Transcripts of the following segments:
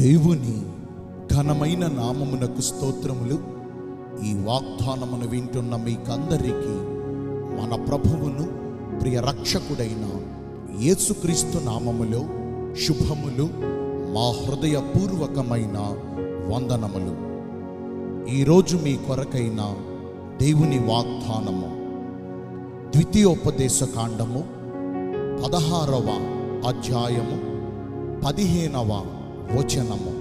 దేవుని ఘనమైన నామమునకు స్తోత్రములు ఈ వాగ్దానమును వింటున్న మీకందరికీ మన ప్రభువును ప్రియ రక్షకుడైన యేసుక్రీస్తు నామములో శుభములు మా హృదయపూర్వకమైన వందనములు ఈరోజు మీ కొరకైన దేవుని వాగ్దానము ద్వితీయోపదేశ కాండము పదహారవ అధ్యాయము పదిహేనవ వచనము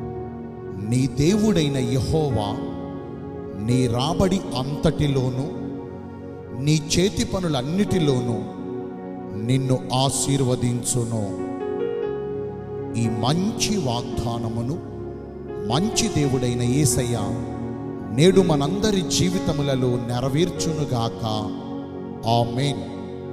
నీ దేవుడైన యహోవా నీ రాబడి అంతటిలోనూ నీ చేతి పనులన్నిటిలోనూ నిన్ను ఆశీర్వదించును ఈ మంచి వాగ్దానమును మంచి దేవుడైన యేసయ్య నేడు మనందరి జీవితములలో నెరవేర్చునుగాక ఆమేన్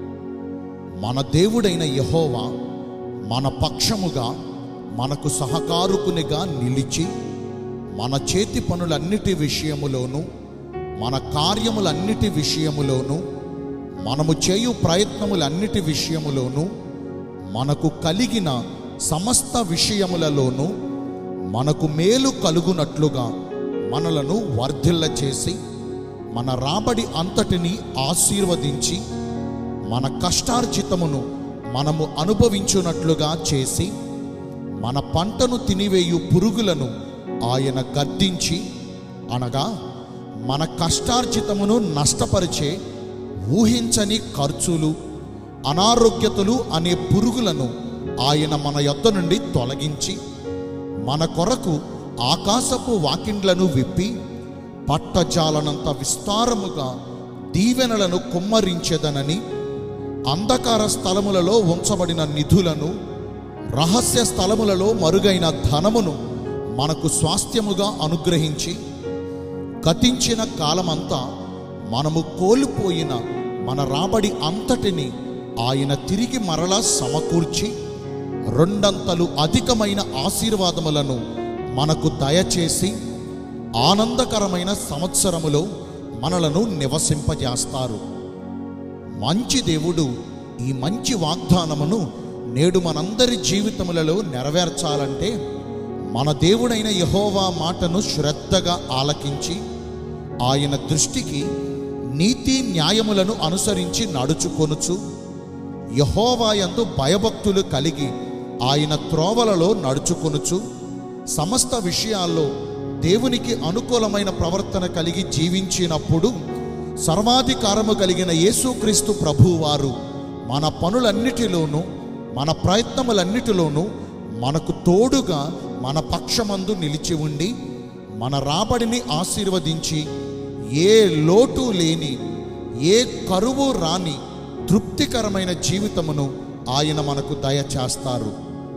మన దేవుడైన యహోవా మన పక్షముగా మనకు సహకారుకునిగా నిలిచి మన చేతి పనులన్నిటి విషయములోను మన కార్యములన్నిటి విషయములోను మనము చేయు ప్రయత్నములన్నిటి విషయములోను మనకు కలిగిన సమస్త విషయములలోనూ మనకు మేలు కలుగునట్లుగా మనలను వర్ధిల్ల చేసి మన రాబడి అంతటిని ఆశీర్వదించి మన కష్టార్జితమును మనము అనుభవించున్నట్లుగా చేసి మన పంటను తినివేయు పురుగులను ఆయన గద్దించి అనగా మన కష్టార్జితమును నష్టపరిచే ఊహించని ఖర్చులు అనారోగ్యతలు అనే పురుగులను ఆయన మన యొద్ద నుండి తొలగించి మన కొరకు ఆకాశపు వాకిండ్లను విప్పి పట్టజాలనంత విస్తారముగా దీవెనలను కుమ్మరించెదనని అంధకార స్థలములలో ఉంచబడిన నిధులను రహస్య స్థలములలో మరుగైన ధనమును మనకు స్వాస్థ్యముగా అనుగ్రహించి గతించిన కాలమంతా మనము కోల్పోయిన మన రాబడి అంతటిని ఆయన తిరిగి మరలా సమకూర్చి రెండంతలు అధికమైన ఆశీర్వాదములను మనకు దయచేసి ఆనందకరమైన సంవత్సరములో మనలను నివసింపజేస్తారు మంచి దేవుడు ఈ మంచి వాగ్దానమును నేడు మనందరి జీవితములలో నెరవేర్చాలంటే మన దేవుడైన యహోవా మాటను శ్రద్ధగా ఆలకించి ఆయన దృష్టికి నీతి న్యాయములను అనుసరించి నడుచుకొనుచు యహోవాయందు భయభక్తులు కలిగి ఆయన త్రోవలలో నడుచుకొనుచు సమస్త విషయాల్లో దేవునికి అనుకూలమైన ప్రవర్తన కలిగి జీవించినప్పుడు సర్వాధికారము కలిగిన యేసుక్రీస్తు ప్రభువారు మన పనులన్నిటిలోనూ మన ప్రయత్నములన్నిటిలోనూ మనకు తోడుగా మన పక్షమందు నిలిచి ఉండి మన రాబడిని ఆశీర్వదించి ఏ లోటు లేని ఏ కరువు రాని తృప్తికరమైన జీవితమును ఆయన మనకు దయచేస్తారు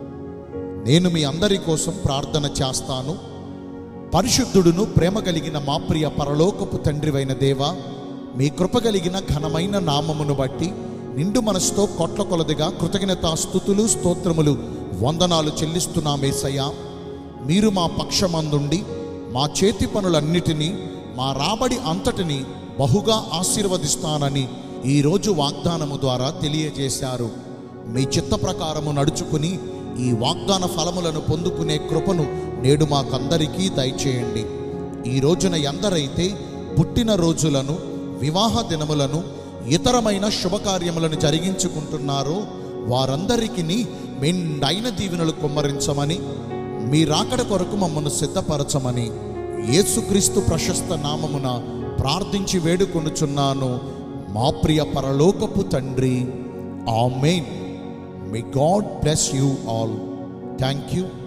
నేను మీ అందరి కోసం ప్రార్థన చేస్తాను పరిశుద్ధుడును ప్రేమ కలిగిన మా ప్రియ పరలోకపు తండ్రివైన దేవా మీ కృప కలిగిన ఘనమైన నామమును బట్టి నిండు మనసుతో కొట్ల కొలదిగా కృతజ్ఞత స్థుతులు స్తోత్రములు వందనాలు చెల్లిస్తున్నామేసయ్యా మీరు మా పక్షమందుండి మా చేతి పనులన్నిటినీ మా రాబడి అంతటిని బహుగా ఆశీర్వదిస్తానని ఈరోజు వాగ్దానము ద్వారా తెలియజేశారు మీ చిత్త ప్రకారము నడుచుకుని ఈ వాగ్దాన ఫలములను పొందుకునే కృపను నేడు మాకందరికీ దయచేయండి ఈ రోజున ఎందరైతే పుట్టిన రోజులను వివాహ దినములను ఇతరమైన శుభకార్యములను జరిగించుకుంటున్నారో వారందరికీ మెండైన దీవెనలు కుమ్మరించమని మీ రాకడ కొరకు మమ్మను సిద్ధపరచమని యేసుక్రీస్తు ప్రశస్త నామమున ప్రార్థించి వేడుకొనుచున్నాను మా ప్రియ పరలోకపు తండ్రి amen may God bless you all thank you